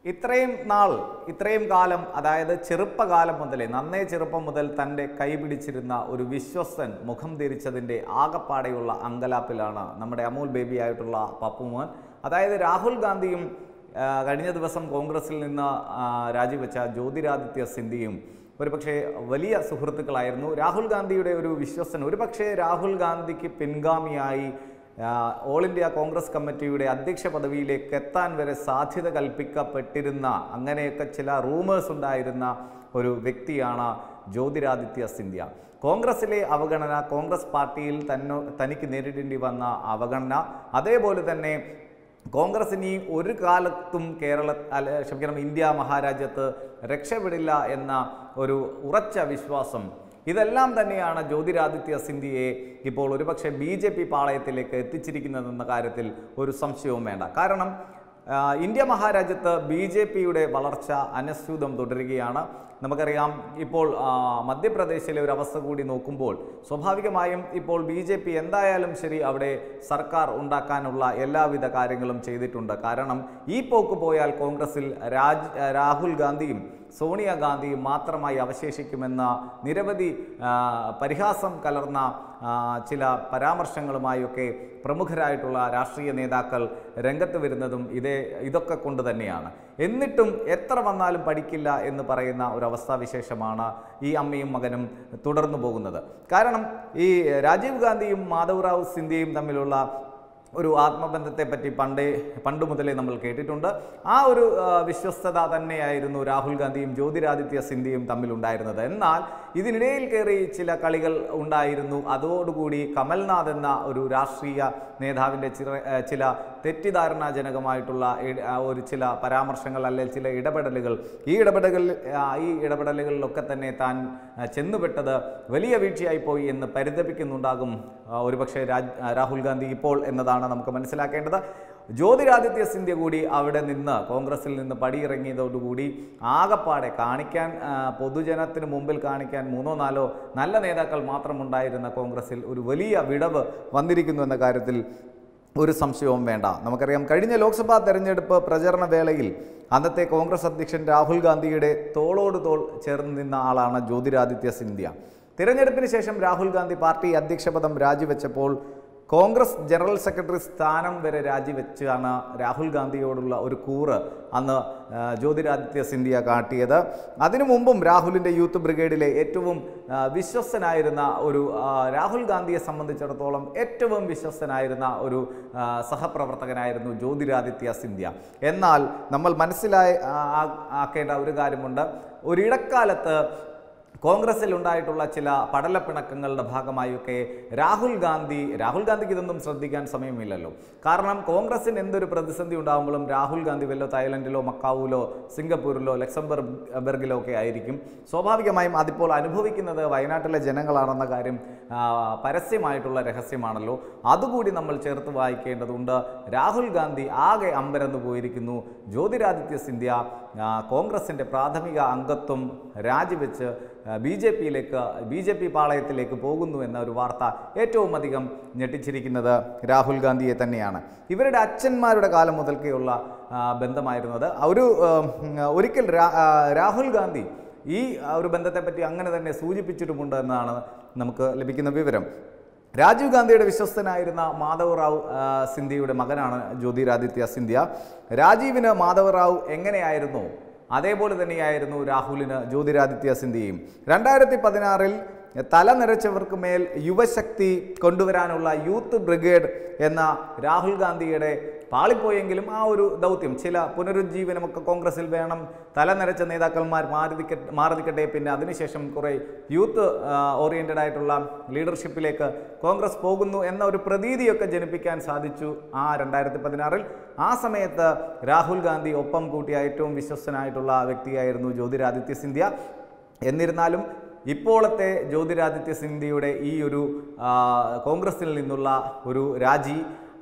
ഇത്രയും നാൾ ഇത്രയും കാലം അതായത് ചെറുപ്പകാലം മുതലേ നന്നേ ചെറുപ്പം മുതൽ തൻ്റെ കൈപിടിച്ചിരുന്ന ഒരു വിശ്വസ്തൻ മുഖം തിരിച്ചതിൻ്റെ ആകപ്പാടെയുള്ള അങ്കലാപ്പിലാണ് നമ്മുടെ അമൂൽ ബേബി ആയിട്ടുള്ള പപ്പുമോൻ അതായത് രാഹുൽ ഗാന്ധിയും ആ, കഴിഞ്ഞ ദിവസം കോൺഗ്രസിൽ നിന്ന് ആ, രാജിവെച്ച ജ്യോതിരാദിത്യ സിന്ധ്യയും ഒരുപക്ഷെ വലിയ സുഹൃത്തുക്കളായിരുന്നു രാഹുൽ ഗാന്ധിയുടെ ഒരു വിശ്വസ്തൻ ഒരുപക്ഷെ രാഹുൽ ഗാന്ധിക്ക് പിൻഗാമിയായി ആ, ഓൾ ഇന്ത്യ കോൺഗ്രസ് കമ്മിറ്റിയുടെ അധ്യക്ഷ പദവിയിലേക്ക് എത്താൻ വരെ സാധ്യത കൽപ്പിക്കപ്പെട്ടിരുന്ന അങ്ങനെയൊക്കെ ചില റൂമേഴ്സ് ഉണ്ടായിരുന്ന ഒരു വ്യക്തിയാണ് ജ്യോതിരാദിത്യ സിന്ധ്യ കോൺഗ്രസിലെ അവഗണന കോൺഗ്രസ് പാർട്ടിയിൽ തന്നോ തനിക്ക് നേരിടേണ്ടി വന്ന അവഗണന അതേപോലെ തന്നെ കോൺഗ്രസ് ഇനി ഒരു കാലത്തും കേരള അല്ല ക്ഷമിക്കണം ഇന്ത്യ മഹാരാജ്യത്ത് രക്ഷപ്പെടില്ല എന്ന ഒരു ഉറച്ച വിശ്വാസം ഇതെല്ലാം തന്നെയാണ് ജ്യോതിരാദിത്യ സിന്ധ്യയെ ഇപ്പോൾ ഒരുപക്ഷെ ബി ജെ പി പാളയത്തിലേക്ക് എത്തിച്ചിരിക്കുന്നതെന്ന കാര്യത്തിൽ ഒരു സംശയവും വേണ്ട കാരണം ആ, ഇന്ത്യ മഹാരാജ്യത്ത് ബി ജെ പിയുടെ വളർച്ച അനസ്യൂതം തുടരുകയാണ് നമുക്കറിയാം ഇപ്പോൾ ആ, മധ്യപ്രദേശിലെ ഒരു അവസ്ഥ കൂടി നോക്കുമ്പോൾ സ്വാഭാവികമായും ഇപ്പോൾ ബി ജെ പി എന്തായാലും ശരി അവിടെ സർക്കാർ ഉണ്ടാക്കാനുള്ള എല്ലാവിധ കാര്യങ്ങളും ചെയ്തിട്ടുണ്ട് കാരണം ഈ പോക്ക് പോയാൽ കോൺഗ്രസിൽ രാജ് രാഹുൽ ഗാന്ധിയും സോണിയാഗാന്ധിയും മാത്രമായി അവശേഷിക്കുമെന്ന നിരവധി ആ, പരിഹാസം കലർന്ന ആ, ചില പരാമർശങ്ങളുമായൊക്കെ പ്രമുഖരായിട്ടുള്ള രാഷ്ട്രീയ നേതാക്കൾ രംഗത്ത് വരുന്നതും ഇതേ ഇതൊക്കെ കൊണ്ട് തന്നെയാണ് എന്നിട്ടും എത്ര വന്നാലും പഠിക്കില്ല എന്ന് പറയുന്ന ഒരു അവസ്ഥാവിശേഷമാണ് ഈ അമ്മയും മകനും തുടർന്നു പോകുന്നത് കാരണം ഈ രാജീവ് ഗാന്ധിയും മാധവറാവു സിന്ധ്യയും തമ്മിലുള്ള ഒരു ആത്മബന്ധത്തെ പറ്റി പണ്ടേ പണ്ട് മുതലേ നമ്മൾ കേട്ടിട്ടുണ്ട് ആ ഒരു ആ, വിശ്വസ്തത തന്നെയായിരുന്നു രാഹുൽ ഗാന്ധിയും ജ്യോതിരാദിത്യ സിന്ധ്യയും തമ്മിലുണ്ടായിരുന്നത് എന്നാൽ ഇതിനിടയിൽ കയറി ചില കളികൾ ഉണ്ടായിരുന്നു അതോടുകൂടി കമൽനാഥ് എന്ന ഒരു രാഷ്ട്രീയ നേതാവിൻ്റെ ചില ആ, ചില തെറ്റിദ്ധാരണാജനകമായിട്ടുള്ള ഇട- ആ, ഒരു ചില പരാമർശങ്ങൾ അല്ലെങ്കിൽ ചില ഇടപെടലുകൾ ഈ ഇടപെടലുകൾ ആ, ഈ ഇടപെടലുകളിലൊക്കെ തന്നെ താൻ ആ, ചെന്നുപെട്ടത് വലിയ വീഴ്ചയായിപ്പോയി എന്ന് പരിതപിക്കുന്നുണ്ടാകും ആ, ഒരുപക്ഷെ രാജ് ആ, രാഹുൽ ഗാന്ധി ഇപ്പോൾ എന്നതാണ് നമുക്ക് മനസ്സിലാക്കേണ്ടത് ജ്യോതിരാദിത്യ സിന്ധ്യ കൂടി അവിടെ നിന്ന് കോൺഗ്രസിൽ നിന്ന് പടിയിറങ്ങിയതോടുകൂടി ആകപ്പാടെ കാണിക്കാൻ ആ, പൊതുജനത്തിന് മുമ്പിൽ കാണിക്കാൻ മൂന്നോ നാലോ നല്ല നേതാക്കൾ മാത്രമുണ്ടായിരുന്ന കോൺഗ്രസിൽ ഒരു വലിയ വിടവ് വന്നിരിക്കുന്നു എന്ന കാര്യത്തിൽ ഒരു സംശയവും വേണ്ട നമുക്കറിയാം കഴിഞ്ഞ ലോക്സഭാ തെരഞ്ഞെടുപ്പ് പ്രചരണ വേളയിൽ അന്നത്തെ കോൺഗ്രസ് അധ്യക്ഷൻ രാഹുൽ ഗാന്ധിയുടെ തോളോട് തോൾ ചേർന്ന് നിന്ന ആളാണ് ജ്യോതിരാദിത്യ സിന്ധ്യ തിരഞ്ഞെടുപ്പിന് ശേഷം രാഹുൽ ഗാന്ധി പാർട്ടി അധ്യക്ഷ പദം രാജിവെച്ചപ്പോൾ കോൺഗ്രസ് ജനറൽ സെക്രട്ടറി സ്ഥാനം വരെ രാജിവെച്ചാണ് രാഹുൽ ഗാന്ധിയോടുള്ള ഒരു കൂറ് അന്ന് ആ, ജ്യോതിരാദിത്യ സിന്ധ്യ കാട്ടിയത് അതിനു മുമ്പും രാഹുലിൻ്റെ യൂത്ത് ബ്രിഗേഡിലെ ഏറ്റവും ആ, വിശ്വസ്തനായിരുന്ന ഒരു ആ, രാഹുൽ ഗാന്ധിയെ സംബന്ധിച്ചിടത്തോളം ഏറ്റവും വിശ്വസ്തനായിരുന്ന ഒരു ആ, സഹപ്രവർത്തകനായിരുന്നു ജ്യോതിരാദിത്യ സിന്ധ്യ എന്നാൽ നമ്മൾ മനസ്സിലായി ആ, ആ- ആക്കേണ്ട ഒരു കാര്യമുണ്ട് ഒരിടക്കാലത്ത് കോൺഗ്രസിൽ ഉണ്ടായിട്ടുള്ള ചില പടലപ്പിണക്കങ്ങളുടെ ഭാഗമായൊക്കെ രാഹുൽ ഗാന്ധി രാഹുൽ ഗാന്ധിക്ക് ഇതൊന്നും ശ്രദ്ധിക്കാൻ സമയമില്ലല്ലോ കാരണം കോൺഗ്രസിന് എന്തൊരു പ്രതിസന്ധി ഉണ്ടാകുമ്പോഴും രാഹുൽ ഗാന്ധി വല്ലോ തായ്ലൻഡിലോ മക്കാവൂലോ സിംഗപ്പൂരിലോ ലക്സംബർഗ് ബർഗിലോ ഒക്കെ ആയിരിക്കും സ്വാഭാവികമായും അതിപ്പോൾ അനുഭവിക്കുന്നത് വയനാട്ടിലെ ജനങ്ങളാണെന്ന കാര്യം ആ, പരസ്യമായിട്ടുള്ള രഹസ്യമാണല്ലോ അതുകൂടി നമ്മൾ ചേർത്ത് വായിക്കേണ്ടതുണ്ട് രാഹുൽ ഗാന്ധി ആകെ അമ്പരന്ന് പോയിരിക്കുന്നു ജ്യോതിരാദിത്യ സിന്ധ്യ ആ, കോൺഗ്രസിൻ്റെ പ്രാഥമിക അംഗത്വം രാജിവെച്ച് ബി ജെ പിയിലേക്ക് ബി ജെ പി പാളയത്തിലേക്ക് പോകുന്നു എന്ന ഒരു വാർത്ത ഏറ്റവും അധികം ഞെട്ടിച്ചിരിക്കുന്നത് രാഹുൽ ഗാന്ധിയെ തന്നെയാണ് ഇവരുടെ അച്ഛന്മാരുടെ കാലം മുതൽക്കേയുള്ള ആ, ബന്ധമായിരുന്നത് ഒരു ഉം, ഒരിക്കൽ രാ- ആ, രാഹുൽ ഗാന്ധി ഈ ആ, ഒരു ബന്ധത്തെപ്പറ്റി അങ്ങനെ തന്നെ സൂചിപ്പിച്ചിട്ടുമുണ്ട് എന്നാണ് നമുക്ക് ലഭിക്കുന്ന വിവരം രാജീവ് ഗാന്ധിയുടെ വിശ്വസ്തനായിരുന്ന മാധവ് റാവു ആ, സിന്ധ്യയുടെ മകനാണ് ജ്യോതിരാദിത്യ സിന്ധ്യ രാജീവിന് മാധവ് റാവു എങ്ങനെയായിരുന്നു അതേപോലെ തന്നെയായിരുന്നു രാഹുലിന് ജ്യോതിരാദിത്യ സിന്ധ്യയും രണ്ടായിരത്തി പതിനാറിൽ തല നിറച്ചവർക്ക് മേൽ യുവശക്തി കൊണ്ടുവരാനുള്ള യൂത്ത് ബ്രിഗേഡ് എന്ന രാഹുൽ ഗാന്ധിയുടെ പാളിപ്പോയെങ്കിലും ആ ഒരു ദൗത്യം ചില പുനരുജ്ജീവനമൊക്കെ കോൺഗ്രസിൽ വേണം തല നിറച്ച നേതാക്കന്മാർ മാറി നിൽക്ക- മാറി നിൽക്കട്ടെ പിന്നെ അതിനുശേഷം കുറേ യൂത്ത് ഓറിയൻറ്റഡ് ആയിട്ടുള്ള ലീഡർഷിപ്പിലേക്ക് കോൺഗ്രസ് പോകുന്നു എന്ന ഒരു പ്രതീതിയൊക്കെ ജനിപ്പിക്കാൻ സാധിച്ചു ആ രണ്ടായിരത്തി പതിനാറിൽ ആ സമയത്ത് രാഹുൽ ഗാന്ധി ഒപ്പം കൂട്ടിയ ഏറ്റവും വിശ്വസ്തനായിട്ടുള്ള വ്യക്തിയായിരുന്നു ജ്യോതിരാദിത്യ സിന്ധ്യ എന്നിരുന്നാലും ഇപ്പോഴത്തെ ജ്യോതിരാദിത്യ സിന്ധ്യയുടെ ഈ ഒരു ആ, കോൺഗ്രസിൽ നിന്നുള്ള ഒരു രാജി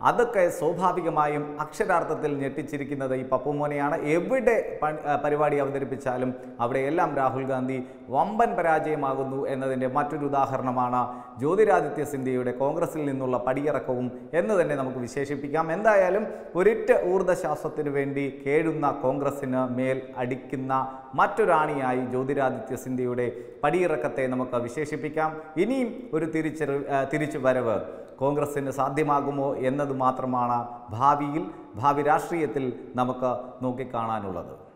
അതൊക്കെ സ്വാഭാവികമായും അക്ഷരാർത്ഥത്തിൽ ഞെട്ടിച്ചിരിക്കുന്നത് ഈ പപ്പുമോനെയാണ് എവിടെ പ- ആ, പരിപാടി അവതരിപ്പിച്ചാലും അവിടെയെല്ലാം രാഹുൽ ഗാന്ധി വമ്പൻ പരാജയമാകുന്നു എന്നതിൻ്റെ മറ്റൊരു ഉദാഹരണമാണ് ജ്യോതിരാദിത്യ സിന്ധ്യയുടെ കോൺഗ്രസിൽ നിന്നുള്ള പടിയിറക്കവും എന്ന് തന്നെ നമുക്ക് വിശേഷിപ്പിക്കാം എന്തായാലും ഒരിറ്റ് ഊർജ്ജശാസ്ത്രത്തിന് വേണ്ടി കേഴുന്ന കോൺഗ്രസിന് മേൽ അടിക്കുന്ന മറ്റൊരാണിയായി ജ്യോതിരാദിത്യ സിന്ധ്യയുടെ പടിയിറക്കത്തെ നമുക്ക് വിശേഷിപ്പിക്കാം ഇനിയും ഒരു തിരിച്ചറി ആ, തിരിച്ചു വരവ് കോൺഗ്രസിന് സാധ്യമാകുമോ എന്നത് മാത്രമാണ് ഭാവിയിൽ ഭാവി രാഷ്ട്രീയത്തിൽ നമുക്ക് നോക്കിക്കാണാനുള്ളത്